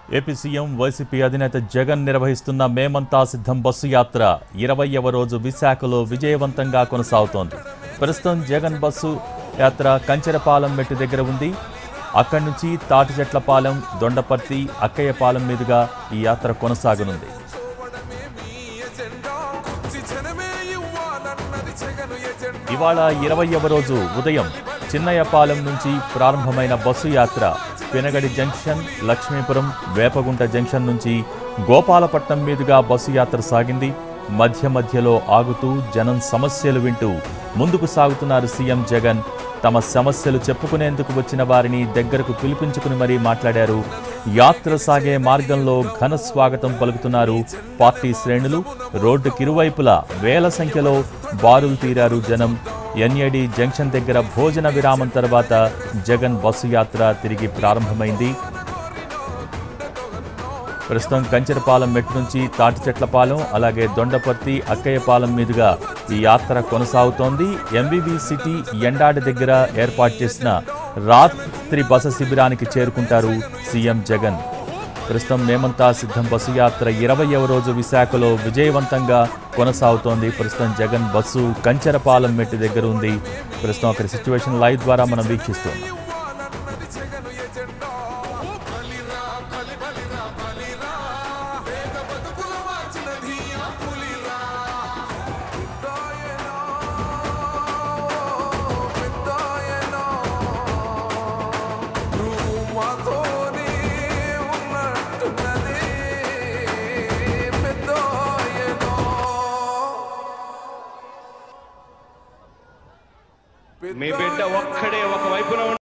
AP CM YCP అధినేత జగన్ నిర్వహిస్తున్న మేమంతా సిద్ధం బస్సు యాత్ర ఇరవైవ రోజు విశాఖలో విజయవంతంగా కొనసాగుతోంది ప్రస్తుతం జగన్ బస్సు యాత్ర కంచెరపాలెం మెట్టు దగ్గర ఉంది అక్కడి నుంచి తాటి చెట్లపాలెం దొండపర్తి అక్కయ్యపాలెం మీదుగా ఈ యాత్ర కొనసాగనుంది ఇవాళ ఇరవైవ రోజు ఉదయం చిన్నయ్యపాలెం నుంచి ప్రారంభమైన బస్సు యాత్ర పెనగడి జంక్షన్ లక్ష్మీపురం వేపగుంట జంక్షన్ నుంచి గోపాలపట్నం మీదుగా బస్సు యాత్ర సాగింది మధ్య మధ్యలో ఆగుతూ జనం సమస్యలు వింటూ ముందుకు సాగుతున్నారు సీఎం జగన్ తమ సమస్యలు చెప్పుకునేందుకు వచ్చిన వారిని దగ్గరకు పిలిపించుకుని మరీ మాట్లాడారు యాత్ర సాగే మార్గంలో ఘన స్వాగతం పలుకుతున్నారు పార్టీ శ్రేణులు రోడ్డుకిరువైపులా వేల సంఖ్యలో బారులు తీరారు జనం ఎన్ఏడి జంక్షన్ దగ్గర భోజన విరామం తర్వాత జగన్ బస్సు యాత్ర తిరిగి ప్రారంభమైంది ప్రస్తుతం కంచెరపాలెం మెట్టు నుంచి తాటి చెట్లపాలెం అలాగే దొండపర్తి అక్కయ్యపాలెం మీదుగా ఈ యాత్ర కొనసాగుతోంది ఎంబీబీ సిటీ ఎండాడి దగ్గర ఏర్పాటు చేసిన రాత్రి బస శిబిరానికి చేరుకుంటారు సీఎం జగన్ ప్రస్తుతం మేమంతా సిద్ధం బస్సు యాత్ర ఇరవయవ రోజు విశాఖలో విజయవంతంగా కొనసాగుతోంది ప్రస్తుతం జగన్ బస్సు కంచెరపాలెం మెట్టు దగ్గర ఉంది ప్రస్తుతం అక్కడ సిచ్యువేషన్ లైవ్ ద్వారా మనం వీక్షిస్తున్నాం మీ బిడ్డ ఒక్కడే ఒక వైపున